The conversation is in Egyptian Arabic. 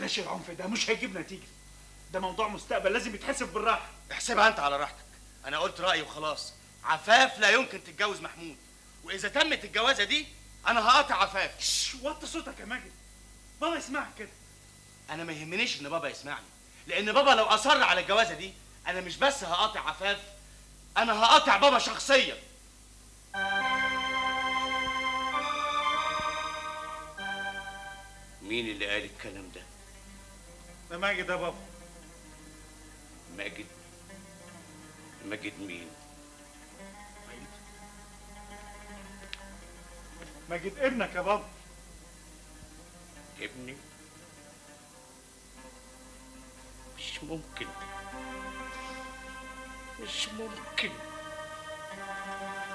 بلاش العنف ده مش هيجيب نتيجه ده موضوع مستقبل لازم يتحسب بالراحه احسبها انت على راحتك انا قلت رايي وخلاص عفاف لا يمكن تتجوز محمود واذا تمت الجوازه دي انا هقاطع عفاف شش وطي صوتك يا ماجد بابا يسمعك كده انا ما يهمنيش ان بابا يسمعني لان بابا لو اصر على الجوازه دي انا مش بس هقاطع عفاف انا هقاطع بابا شخصيا مين اللي قال الكلام ده ده ماجد يا بابا ماجد ماجد مين ماجد ابنك يا بابا ابني مش ممكن مش ممكن